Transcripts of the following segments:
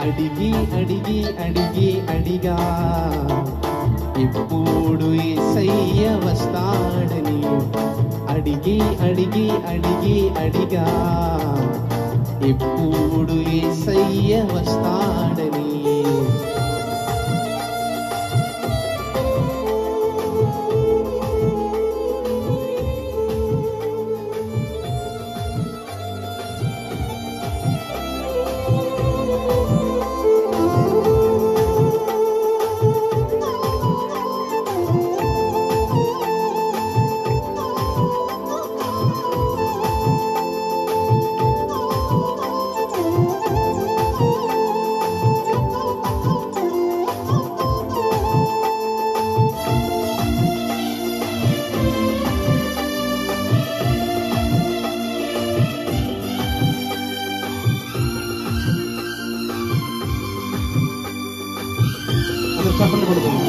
అడిగి అడిగి అడిగి అడిగా ఎప్పుడు ఏసయ్య వస్తాడని అడిగి అడిగి అడిగి అడిగా ఎప్పుడు ఏసయ్య వస్తాడని అందరూ చప్పట్లు కొడుతుంది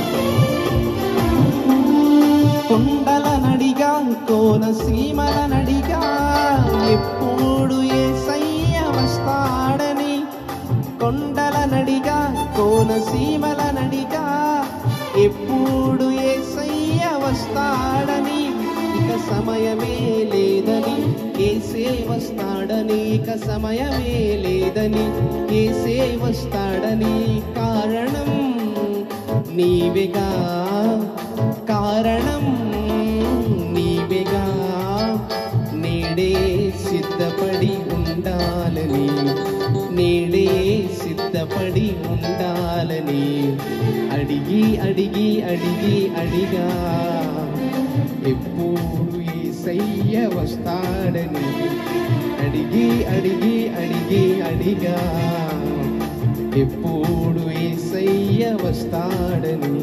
కొండల నడిగా కోన సీమల నడిగా ఎప్పుడు ఏసయ్య వస్తాడని కొండల నడిగా కోన సీమల నడిగా ఎప్పుడు ఏసయ్య వస్తాడని ఇక సమయమే లేదని ఏసే వస్తాడని ఇక సమయమే లేదని ఏసే వస్తాడని కారణం నీవేగా కారణం నీవేగా నేడే సిద్ధపడి ఉండాలని నేడే సిద్ధపడి ఉండాలని అడిగి అడిగి అడిగి అడిగా ఎప్పుడు ఏసయ్య వస్తాడని అడిగి అడిగి అడిగి అడిగా ఎప్పుడు ఏసయ్య వస్తాడని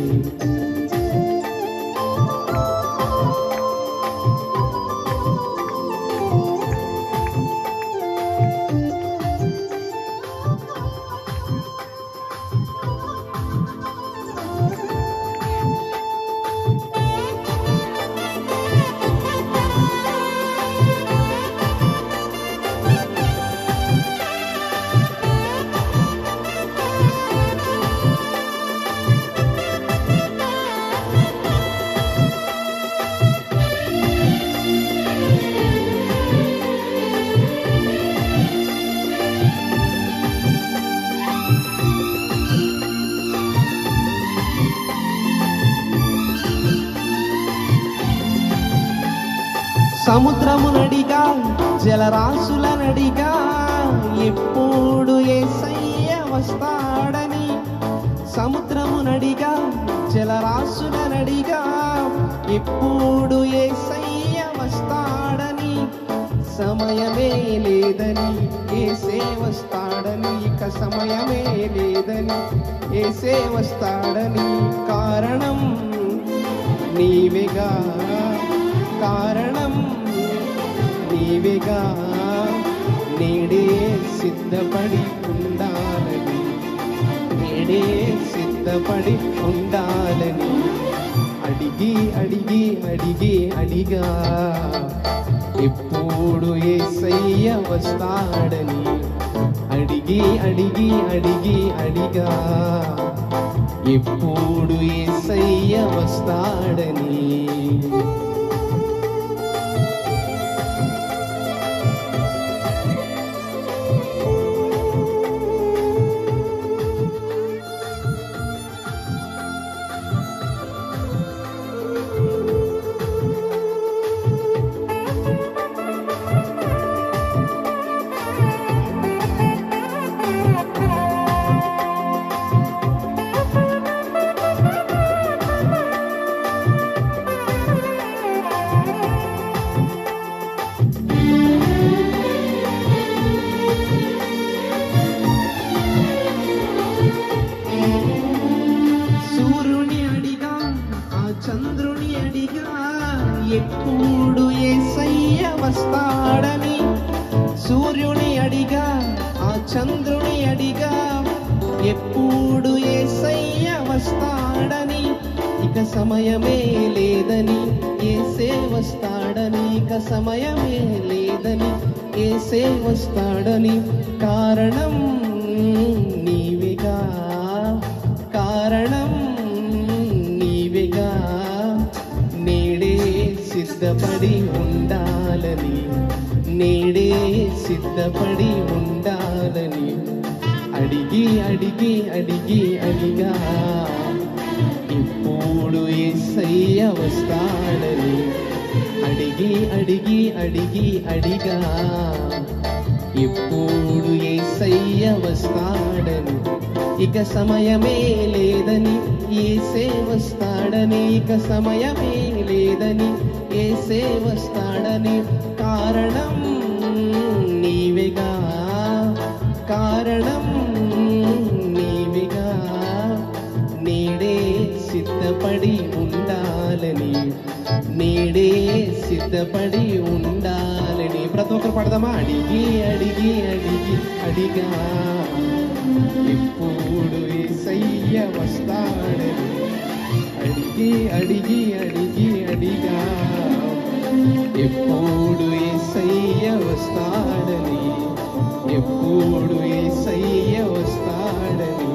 సముద్రమునడిగా జలరాశులనడిగా ఎప్పుడు ఏసయ్య వస్తాడని సముద్రమునడిగా జలరాశులనడిగా ఎప్పుడు ఏసయ్య వస్తాడని సమయమే లేదని ఏసే వస్తాడని ఇక సమయమే లేదని ఏసే వస్తాడని కారణం నీవేగా కారణం నీవేగా నేడే సిద్ధపడి ఉండాలని నేడే సిద్ధపడి ఉండాలని అడిగి అడిగి అడిగి అడిగా ఎప్పుడు ఏసయ్య వస్తాడని అడిగి అడిగి అడిగి అడిగా ఎప్పుడు ఏసయ్య వస్తాడని సూర్యుని అడిగా ఆ చంద్రుని అడిగా ఎప్పుడు ఏసయ్య వస్తాడని సూర్యుని అడిగా ఆ చంద్రుని అడిగా ఎప్పుడు ఏసయ్య వస్తాడని ఇక సమయమే లేదని ఏసే వస్తాడని ఇక సమయమే లేదని ఏసే వస్తాడని కారణం సిద్ధపడి ఉండాలని నేడే సిద్ధపడి ఉండాలని అడిగి అడిగి అడిగి అడిగా ఇప్పుడు ఎస్సయ్య వస్తాడని అడిగి అడిగి అడిగి అడిగా ఇప్పుడు ఏసయ్య వస్తాడని ఇక సమయమే లేదని ఏసే వస్తాడని ఇక సమయమే లేదని ఏసే వస్తాడని కారణం నీవేగా కారణం నీవేగా నేడే సిద్ధపడి ఉండాలని నేడే సిద్ధపడి ఉండాలని ప్రతి ఒక్కరు పడదామా అడిగి అడిగి అడిగి అడిగా ఇప్పుడు ఏసయ్య వస్తాడని అడిగి అడిగి అడిగి అడిగా ఎప్పుడు ఏసయ్య వస్తాడని ఎప్పుడు ఏసయ్య వస్తాడని